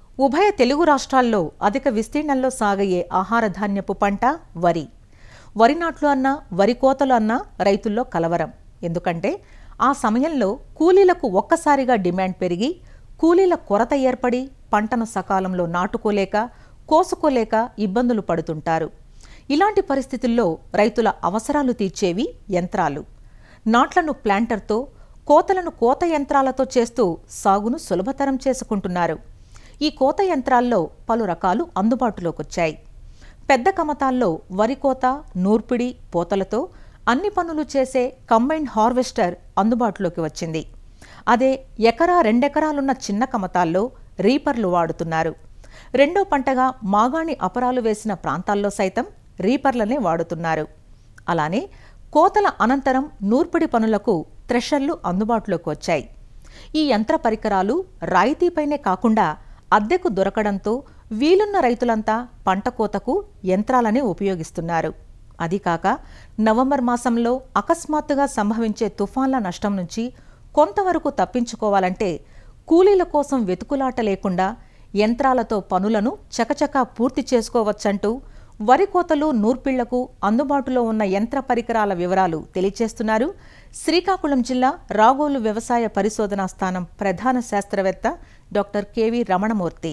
ఉభయ తెలుగు రాష్ట్రాల్లో అధిక విస్తీర్ణంలో సాగయ్యే ఆహార ధాన్యపు పంట వరి వరి నాట్లు అన్నా వరి కోతలు అన్నా రైతుల్లో కలవరం ఎందుకంటే ఆ సమయంలో కూలీలకు ఒక్కసారిగా డిమాండ్ పెరిగి కూలీల కొరత ఏర్పడి పంటను సకాలంలో నాటుకోలేక కోసుకోలేక ఇబ్బందులు పడుతుంటారు ఇలాంటి పరిస్థితుల్లో రైతుల అవసరాలు తీర్చేవి యంత్రాలు నాట్లను ప్లాంటర్తో కోతలను కోత యంత్రాలతో చేస్తూ సాగును సులభతరం చేసుకుంటున్నారు ఈ కోత యంత్రాల్లో పలు రకాలు అందుబాటులోకొచ్చాయి పెద్ద కమతాల్లో వరి కోత నూర్పిడి పోతలతో అన్ని పనులు చేసే కంబైన్డ్ హార్వెస్టర్ అందుబాటులోకి వచ్చింది అదే ఎకరా రెండెకరాలున్న చిన్న కమతాల్లో రీపర్లు వాడుతున్నారు రెండో పంటగా మాగాణి అపరాలు వేసిన ప్రాంతాల్లో సైతం రీపర్లనే వాడుతున్నారు అలానే కోతల అనంతరం నూర్పిడి పనులకు థ్రెషర్లు అందుబాటులోకి వచ్చాయి ఈ యంత్ర పరికరాలు రాయితీపైనే కాకుండా అద్దెకు దొరకడంతో వీలున్న రైతులంతా పంట కోతకు యంత్రాలనే ఉపయోగిస్తున్నారు అది కాక నవంబర్ మాసంలో అకస్మాత్తుగా సంభవించే తుఫాన్ల నష్టం నుంచి కొంతవరకు తప్పించుకోవాలంటే కూలీల కోసం వెతుకులాట లేకుండా యంత్రాలతో పనులను చకచకా పూర్తి చేసుకోవచ్చంటూ వరి కోతలు నూర్పిళ్లకు అందుబాటులో ఉన్న యంత్ర పరికరాల వివరాలు తెలియచేస్తున్నారు శ్రీకాకుళం జిల్లా రాగోలు వ్యవసాయ పరిశోధనా స్థానం ప్రధాన శాస్త్రవేత్త డాక్టర్ కెవి రమణమూర్తి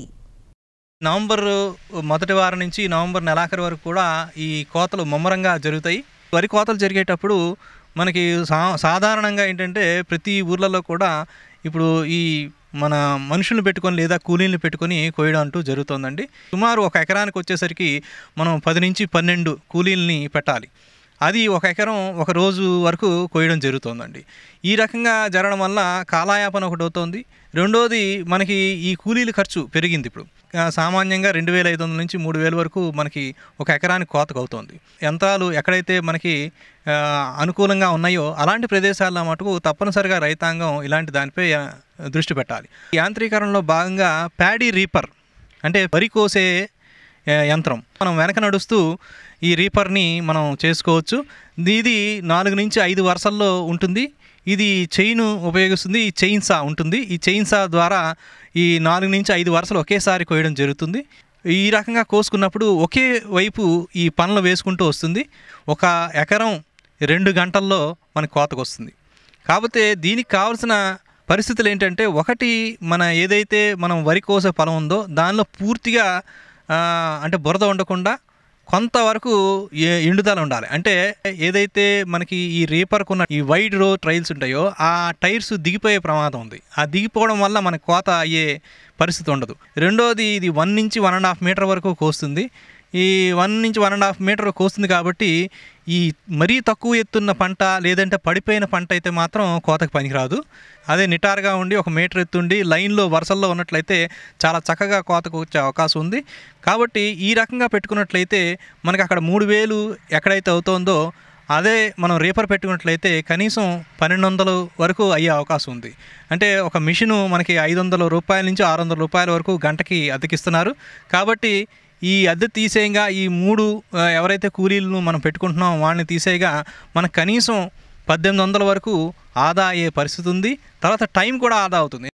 నవంబర్ మొదటి వారం నుంచి నవంబర్ నెలాఖరు వరకు కూడా ఈ కోతలు ముమ్మరంగా జరుగుతాయి వరి కోతలు జరిగేటప్పుడు మనకి సా సాధారణంగా ఏంటంటే ప్రతి ఊర్లలో కూడా ఇప్పుడు ఈ మన మనుషులను పెట్టుకొని లేదా కూలీలను పెట్టుకొని కోయడం అంటూ జరుగుతుందండి సుమారు ఒక ఎకరానికి వచ్చేసరికి మనం పది నుంచి పన్నెండు కూలీల్ని పెట్టాలి అది ఒక ఎకరం ఒక రోజు వరకు కోయడం జరుగుతుందండి ఈ రకంగా జరగడం వల్ల కాలాయాపన ఒకటి అవుతోంది రెండోది మనకి ఈ కూలీల ఖర్చు పెరిగింది ఇప్పుడు ఆ, సామాన్యంగా రెండు వేల ఐదు వందల నుంచి మూడు వేల వరకు మనకి ఒక ఎకరానికి కోతకు అవుతోంది యంత్రాలు ఎక్కడైతే మనకి ఆ, అనుకూలంగా ఉన్నాయో అలాంటి ప్రదేశాల్లో మటుకు తప్పనిసరిగా రైతాంగం ఇలాంటి దానిపై ఆ, దృష్టి పెట్టాలి యాంత్రీకరణలో భాగంగా ప్యాడీ రీపర్ అంటే వరి కోసే ఆ, యంత్రం మనం వెనక నడుస్తూ ఈ రీపర్ని మనం చేసుకోవచ్చు ఇది నాలుగు నుంచి ఐదు వరుసల్లో ఉంటుంది ఇది చైన్ ఉపయోగిస్తుంది ఈ చైన్ సా ఉంటుంది ఈ చైన్ సా ద్వారా ఈ నాలుగు నుంచి ఐదు వరుసలు ఒకేసారి కోయడం జరుగుతుంది ఈ రకంగా కోసుకున్నప్పుడు ఒకే వైపు ఈ పనులు వేసుకుంటూ వస్తుంది ఒక ఎకరం రెండు గంటల్లో మనకి కోతకు వస్తుంది కాకపోతే దీనికి కావాల్సిన పరిస్థితులు ఏంటంటే ఒకటి మన ఏదైతే మనం వరి కోసే పొలం ఉందో దానిలో పూర్తిగా ఆ, అంటే బురద ఉండకుండా కొంతవరకు ఏ- ఎండుదల ఉండాలి అంటే ఏదైతే మనకి ఈ రీపర్కున్న ఈ వైడ్ రో ట్రైల్స్ ఉంటాయో ఆ టైర్స్ దిగిపోయే ప్రమాదం ఉంది ఆ దిగిపోవడం వల్ల మనకు కోత అయ్యే పరిస్థితి ఉండదు రెండోది ఇది వన్ నుంచి వన్ అండ్ హాఫ్ మీటర్ వరకు కోస్తుంది ఈ వన్ నుంచి వన్ అండ్ హాఫ్ మీటర్ కోస్తుంది కాబట్టి ఈ మరీ తక్కువ ఎత్తున్న పంట లేదంటే పడిపోయిన పంట అయితే మాత్రం కోతకు పనికిరాదు అదే నిటారుగా ఉండి ఒక మీటర్ ఎత్తుండి లైన్లో వరుసల్లో ఉన్నట్లయితే చాలా చక్కగా కోతకు వచ్చే అవకాశం ఉంది కాబట్టి ఈ రకంగా పెట్టుకున్నట్లయితే మనకి అక్కడ మూడు వేలు ఎక్కడైతే అవుతోందో అదే మనం రేపర్ పెట్టుకున్నట్లయితే కనీసం పన్నెండు వందలు వరకు అయ్యే అవకాశం ఉంది అంటే ఒక మిషను మనకి ఐదు వందల రూపాయల నుంచి ఆరు వందల రూపాయల వరకు గంటకి అద్దెకిస్తున్నారు కాబట్టి ఈ అద్దె తీసేయగా ఈ మూడు ఆ, ఎవరైతే కూలీలను మనం పెట్టుకుంటున్నాం వాడిని తీసేయగా మనకు కనీసం పద్దెనిమిది వందల వరకు ఆదా అయ్యే పరిస్థితి ఉంది తర్వాత టైం కూడా ఆదా అవుతుంది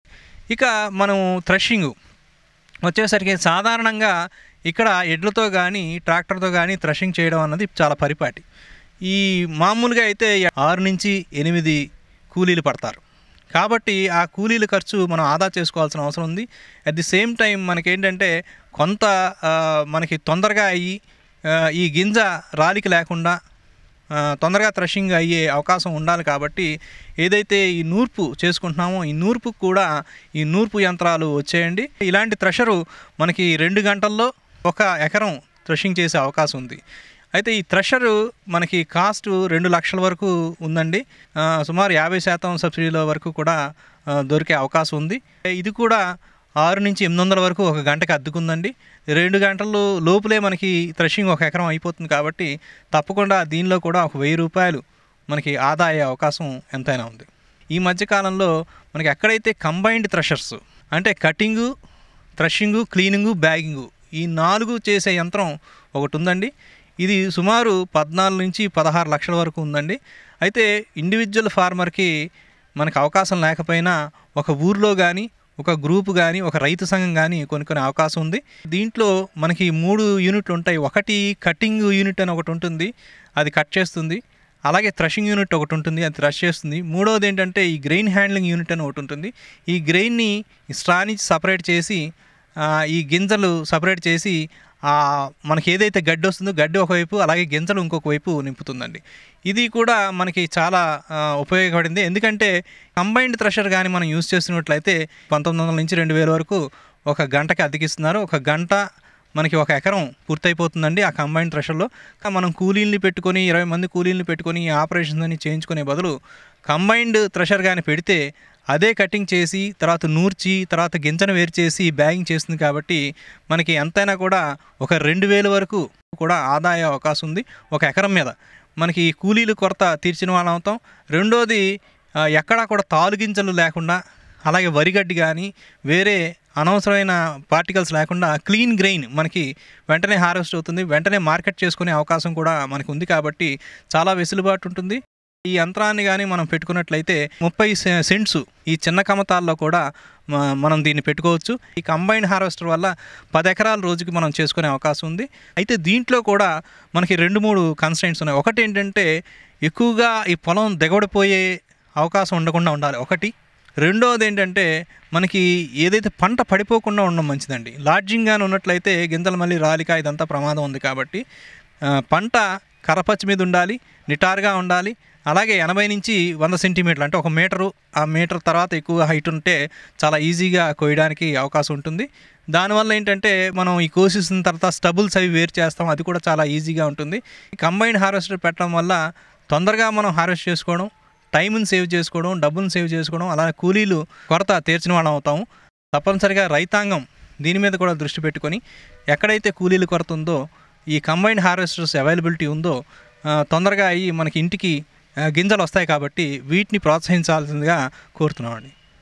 ఇక మనం థ్రెషింగ్ వచ్చేసరికి సాధారణంగా ఇక్కడ ఎడ్లతో కానీ ట్రాక్టర్తో కానీ థ్రెషింగ్ చేయడం అన్నది చాలా పరిపాటి ఈ మామూలుగా అయితే ఆరు నుంచి ఎనిమిది కూలీలు పడతారు కాబట్టి ఆ కూలీల ఖర్చు మనం ఆదా చేసుకోవాల్సిన అవసరం ఉంది అట్ ది సేమ్ టైం మనకేంటంటే కొంత ఆ, మనకి తొందరగా అయ్యి ఆ, ఈ గింజ రాలికి లేకుండా ఆ, తొందరగా థ్రెషింగ్ అయ్యే అవకాశం ఉండాలి కాబట్టి ఏదైతే ఈ నూర్పు చేసుకుంటున్నామో ఈ నూర్పుకు కూడా ఈ నూర్పు యంత్రాలు వచ్చేయండి ఇలాంటి థ్రెషరు మనకి రెండు గంటల్లో ఒక ఎకరం థ్రెషింగ్ చేసే అవకాశం ఉంది అయితే ఈ థ్రెషరు మనకి కాస్ట్ రెండు లక్షల వరకు ఉందండి ఆ, సుమారు యాభై శాతం సబ్సిడీల వరకు కూడా ఆ, దొరికే అవకాశం ఉంది ఇది కూడా ఆరు నుంచి ఎనిమిది వందల వరకు ఒక గంటకి అద్దుకుందండి రెండు గంటలు లోపులే మనకి థ్రెషింగ్ ఒక ఎకరం అయిపోతుంది కాబట్టి తప్పకుండా దీనిలో కూడా ఒక వెయ్యి రూపాయలు మనకి ఆదా అయ్యే అవకాశం ఎంతైనా ఉంది ఈ మధ్యకాలంలో మనకి ఎక్కడైతే కంబైన్డ్ థ్రెషర్స్ అంటే కటింగు థ్రెషింగు క్లీనింగు బ్యాగింగు ఈ నాలుగు చేసే యంత్రం ఒకటి ఉందండి ఇది సుమారు పద్నాలుగు నుంచి పదహారు లక్షల వరకు ఉందండి అయితే ఇండివిజువల్ ఫార్మర్కి మనకు అవకాశం లేకపోయినా ఒక ఊర్లో కానీ ఒక గ్రూప్ కానీ ఒక రైతు సంఘం కానీ కొనుక్కునే అవకాశం ఉంది దీంట్లో మనకి మూడు యూనిట్లు ఉంటాయి ఒకటి కటింగ్ యూనిట్ అని ఒకటి ఉంటుంది అది కట్ చేస్తుంది అలాగే థ్రషింగ్ యూనిట్ ఒకటి ఉంటుంది అది థ్రష్ చేస్తుంది మూడవది ఏంటంటే ఈ గ్రెయిన్ హ్యాండ్లింగ్ యూనిట్ అని ఒకటి ఉంటుంది ఈ గ్రెయిన్ని స్ట్రా నుంచి సపరేట్ చేసి ఆ, ఈ గింజలు సపరేట్ చేసి ఆ, మనకి ఏదైతే గడ్డి వస్తుందో గడ్డి ఒకవైపు అలాగే గింజలు ఇంకొక వైపు నింపుతుందండి ఇది కూడా మనకి చాలా ఆ, ఉపయోగపడింది ఎందుకంటే కంబైన్డ్ థ్రెషర్ కానీ మనం యూజ్ చేస్తున్నట్లయితే పంతొమ్మిది వందల నుంచి రెండు వేల వరకు ఒక గంటకి అతికిస్తున్నారు ఒక గంట మనకి ఒక ఎకరం పూర్తయిపోతుందండి ఆ కంబైన్ థ్రెషర్లో కా- మనం కూలీల్ని పెట్టుకొని ఇరవై మంది కూలీల్ని పెట్టుకొని ఈ ఆపరేషన్స్ అన్ని చేయించుకునే బదులు కంబైన్డ్ థ్రెషర్ కానీ పెడితే అదే కటింగ్ చేసి తర్వాత నూర్చి తర్వాత గింజను వేరు చేసి బ్యాగింగ్ చేస్తుంది కాబట్టి మనకి ఎంతైనా కూడా ఒక రెండు వేల వరకు కూడా ఆదాయ అవకాశం ఉంది ఒక ఎకరం మీద మనకి ఈ కూలీలు కొరత తీర్చిన వాళ్ళం అవుతాం రెండోది ఆ, ఎక్కడా కూడా తాలు గింజలు లేకుండా అలాగే వరిగడ్డి కానీ వేరే అనవసరమైన పార్టికల్స్ లేకుండా క్లీన్ గ్రెయిన్ మనకి వెంటనే హార్వెస్ట్ అవుతుంది వెంటనే మార్కెట్ చేసుకునే అవకాశం కూడా మనకు ఉంది కాబట్టి చాలా వెసులుబాటు ఉంటుంది ఈ యంత్రాన్ని కానీ మనం పెట్టుకున్నట్లయితే ముప్పై సె- సెంట్స్ ఈ చిన్న కమతాల్లో కూడా మ- మనం దీన్ని పెట్టుకోవచ్చు ఈ కంబైన్డ్ హార్వెస్టర్ వల్ల పది ఎకరాల రోజుకి మనం చేసుకునే అవకాశం ఉంది అయితే దీంట్లో కూడా మనకి రెండు మూడు కన్స్టెంట్స్ ఉన్నాయి ఒకటి ఏంటంటే ఎక్కువగా ఈ పొలం దిగబడిపోయే అవకాశం ఉండకుండా ఉండాలి ఒకటి రెండోది ఏంటంటే మనకి ఏదైతే పంట పడిపోకుండా ఉండడం మంచిదండి లాడ్జింగ్గానే ఉన్నట్లయితే గింజలు మళ్ళీ రాలిక ఇదంతా ప్రమాదం ఉంది కాబట్టి ఆ, పంట కరపచ్చి మీద ఉండాలి నిటారుగా ఉండాలి అలాగే ఎనభై నుంచి వంద సెంటీమీటర్లు అంటే ఒక మీటరు ఆ మీటర్ తర్వాత ఎక్కువ హైట్ ఉంటే చాలా ఈజీగా కోయడానికి అవకాశం ఉంటుంది దానివల్ల ఏంటంటే మనం ఈ కోసేసిన తర్వాత స్టబుల్స్ అవి వేరు చేస్తాం అది కూడా చాలా ఈజీగా ఉంటుంది ఈ కంబైన్డ్ హార్వెస్టర్ పెట్టడం వల్ల తొందరగా మనం హార్వెస్ట్ చేసుకోవడం టైంని సేవ్ చేసుకోవడం డబ్బును సేవ్ చేసుకోవడం అలాగే కూలీలు కొరత తీర్చిన వాళ్ళం అవుతాము తప్పనిసరిగా రైతాంగం దీని మీద కూడా దృష్టి పెట్టుకొని ఎక్కడైతే కూలీల కొరత ఉందో ఈ కంబైన్డ్ హార్వెస్టర్స్ అవైలబిలిటీ ఉందో ఆ, తొందరగా అయ్యి మనకి ఇంటికి ఆ, గింజలు వస్తాయి కాబట్టి వీటిని ప్రోత్సహించాల్సిందిగా కోరుతున్నామండి